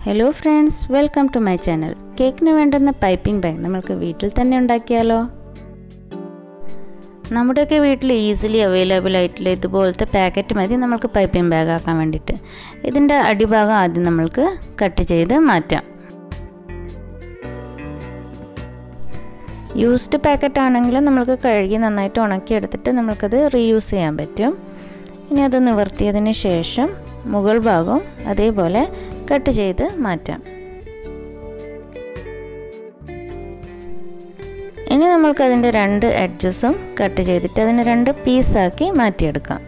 hello friends welcome to my channel കേക്കിന് വേണ്ടുന്ന piping bag നമ്മൾക്ക് വീട്ടിൽ തന്നെ ഉണ്ടാക്കിയാലോ നമ്മുടെയൊക്കെ വീട്ടിൽ ഈസിലി അവൈലബിൾ ആയിട്ടുള്ള ഇതുപോലത്തെ പാക്കറ്റ് മതി നമ്മൾക്ക് പൈപ്പിംഗ് ബാഗ് ആക്കാൻ വേണ്ടിയിട്ട് ഇതിൻ്റെ അടിഭാഗം ആദ്യം നമ്മൾക്ക് കട്ട് ചെയ്ത് മാറ്റാം യൂസ്ഡ് പാക്കറ്റ് ആണെങ്കിൽ നമ്മൾക്ക് കഴുകി നന്നായിട്ട് ഉണക്കിയെടുത്തിട്ട് നമ്മൾക്കത് റീയൂസ് ചെയ്യാൻ പറ്റും ഇനി അത് നിവർത്തിയതിന് ശേഷം മുകൾ ഭാഗവും അതേപോലെ കട്ട് ചെയ്ത് മാറ്റാം ഇനി നമ്മൾക്ക് അതിൻ്റെ രണ്ട് എഡ്ജസും കട്ട് ചെയ്തിട്ട് അതിനെ രണ്ട് പീസാക്കി മാറ്റിയെടുക്കാം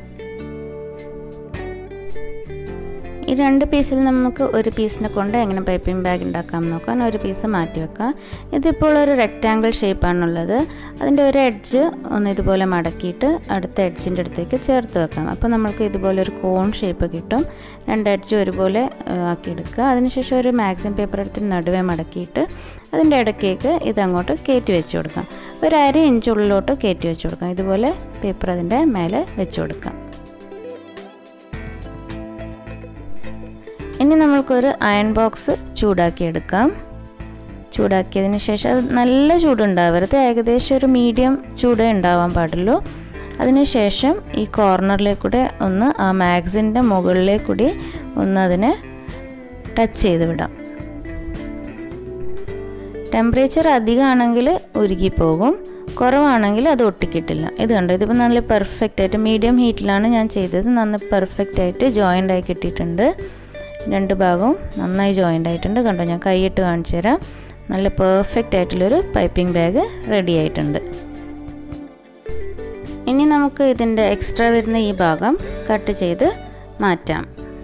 ഈ രണ്ട് പീസിൽ നമുക്ക് ഒരു പീസിനെ കൊണ്ട് എങ്ങനെ പൈപ്പിംഗ് ബാഗ് ഉണ്ടാക്കാം നോക്കാൻ ഒരു പീസ് മാറ്റി വെക്കാം ഇതിപ്പോൾ ഒരു റെക്റ്റാങ്കിൾ ഷേപ്പാണുള്ളത് അതിൻ്റെ ഒരു എഡ്ജ് ഒന്ന് ഇതുപോലെ മടക്കിയിട്ട് അടുത്ത എഡ്ജിൻ്റെ അടുത്തേക്ക് ചേർത്ത് വെക്കാം അപ്പോൾ നമ്മൾക്ക് ഇതുപോലെ ഒരു കോൺ ഷേപ്പ് കിട്ടും രണ്ട് എഡ്ജ് ഒരുപോലെ ആക്കിയെടുക്കുക അതിനുശേഷം ഒരു മാക്സിം പേപ്പർ എടുത്ത് നടുവേ മടക്കിയിട്ട് അതിൻ്റെ ഇടയ്ക്കേക്ക് ഇതങ്ങോട്ട് കയറ്റി വെച്ച് കൊടുക്കാം ഒരു അര ഇഞ്ച് ഉള്ളിലോട്ട് കയറ്റി വെച്ച് കൊടുക്കാം ഇതുപോലെ പേപ്പർ അതിൻ്റെ മേലെ വെച്ച് കൊടുക്കാം ഇനി നമ്മൾക്കൊരു അയൺ ബോക്സ് ചൂടാക്കിയെടുക്കാം ചൂടാക്കിയതിന് ശേഷം അത് നല്ല ചൂടുണ്ടാവരുത് ഏകദേശം ഒരു മീഡിയം ചൂടേ ഉണ്ടാവാൻ പാടുള്ളൂ അതിനുശേഷം ഈ കോർണറിലേക്കൂടെ ഒന്ന് ആ മാഗ്സിൻ്റെ മുകളിലേക്കൂടി ഒന്ന് അതിനെ ടച്ച് ചെയ്ത് വിടാം ടെമ്പറേച്ചർ അധികമാണെങ്കിൽ ഉരുകിപ്പോകും കുറവാണെങ്കിൽ അത് ഒട്ടിക്കിട്ടില്ല ഇത് കണ്ടോ ഇതിപ്പോൾ നല്ല പെർഫെക്റ്റ് ആയിട്ട് മീഡിയം ഹീറ്റിലാണ് ഞാൻ ചെയ്തത് നന്ന പെർഫെക്റ്റ് ആയിട്ട് ജോയിൻ്റ് ആയി കിട്ടിയിട്ടുണ്ട് രണ്ട് ഭാഗവും നന്നായി ജോയിൻ്റ് ആയിട്ടുണ്ട് കണ്ടോ ഞാൻ കൈയിട്ട് കാണിച്ചു തരാം നല്ല പെർഫെക്റ്റ് ആയിട്ടുള്ളൊരു പൈപ്പിംഗ് ബാഗ് റെഡി ആയിട്ടുണ്ട് ഇനി നമുക്ക് ഇതിൻ്റെ എക്സ്ട്രാ വരുന്ന ഈ ഭാഗം കട്ട് ചെയ്ത് മാറ്റാം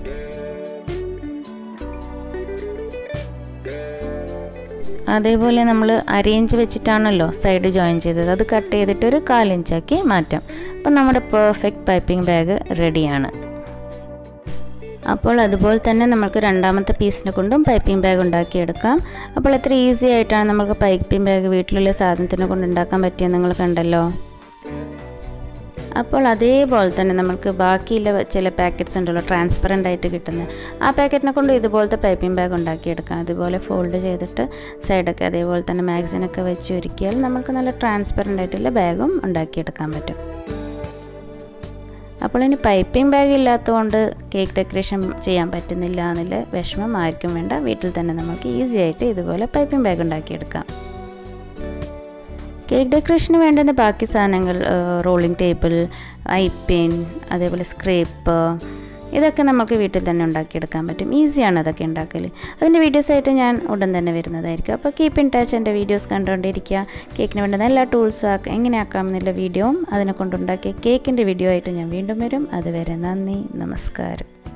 അതേപോലെ നമ്മൾ അരയിഞ്ച് വെച്ചിട്ടാണല്ലോ സൈഡ് ജോയിൻ ചെയ്തത് അത് കട്ട് ചെയ്തിട്ട് ഒരു കാലിഞ്ചാക്കി മാറ്റാം അപ്പം നമ്മുടെ പെർഫെക്റ്റ് പൈപ്പിംഗ് ബാഗ് റെഡിയാണ് അപ്പോൾ അതുപോലെ തന്നെ നമുക്ക് രണ്ടാമത്തെ പീസിനെ കൊണ്ടും പൈപ്പിംഗ് ബാഗ് ഉണ്ടാക്കിയെടുക്കാം അപ്പോൾ എത്ര ഈസി ആയിട്ടാണ് നമുക്ക് പൈപ്പിംഗ് ബാഗ് വീട്ടിലുള്ള സാധനത്തിനെ കൊണ്ട് ഉണ്ടാക്കാൻ പറ്റിയെന്ന് നിങ്ങൾ കണ്ടല്ലോ അപ്പോൾ അതേപോലെ തന്നെ നമുക്ക് ബാക്കിയുള്ള ചില പാക്കറ്റ്സ് ഉണ്ടല്ലോ ട്രാൻസ്പെറൻ്റ് ആയിട്ട് കിട്ടുന്നത് ആ പാക്കറ്റിനെ കൊണ്ട് ഇതുപോലത്തെ പൈപ്പിംഗ് ബാഗ് ഉണ്ടാക്കിയെടുക്കാം അതുപോലെ ഫോൾഡ് ചെയ്തിട്ട് സൈഡൊക്കെ അതേപോലെ തന്നെ മാഗസിനൊക്കെ വെച്ച് ഒരുക്കിയാൽ നമുക്ക് നല്ല ട്രാൻസ്പെറൻ്റ് ആയിട്ടുള്ള ബാഗും ഉണ്ടാക്കിയെടുക്കാൻ പറ്റും അപ്പോൾ ഇനി പൈപ്പിംഗ് ബാഗ് ഇല്ലാത്തതുകൊണ്ട് കേക്ക് ഡെക്കറേഷൻ ചെയ്യാൻ പറ്റുന്നില്ല എന്നുള്ള വിഷമം ആർക്കും വേണ്ട വീട്ടിൽ തന്നെ നമുക്ക് ഈസി ആയിട്ട് ഇതുപോലെ പൈപ്പിംഗ് ബാഗ് ഉണ്ടാക്കിയെടുക്കാം കേക്ക് ഡെക്കറേഷന് വേണ്ടുന്ന ബാക്കി സാധനങ്ങൾ റോളിംഗ് ടേബിൾ ഐ പെൻ അതേപോലെ സ്ക്രേപ്പ് ഇതൊക്കെ നമുക്ക് വീട്ടിൽ തന്നെ ഉണ്ടാക്കിയെടുക്കാൻ പറ്റും ഈസിയാണ് അതൊക്കെ ഉണ്ടാക്കൽ അതിൻ്റെ വീഡിയോസായിട്ട് ഞാൻ ഉടൻ തന്നെ വരുന്നതായിരിക്കും അപ്പോൾ കീപ്പ് ഇൻ ടച്ച് എൻ്റെ വീഡിയോസ് കണ്ടുകൊണ്ടിരിക്കുക കേക്കിന് വേണ്ടുന്ന എല്ലാ ടൂൾസും ആക്ക എങ്ങനെ ആക്കാമെന്നുള്ള വീഡിയോയും അതിനെ കൊണ്ടുണ്ടാക്കിയ കേക്കിൻ്റെ വീഡിയോ ആയിട്ട് ഞാൻ വീണ്ടും വരും അതുവരെ നന്ദി നമസ്കാരം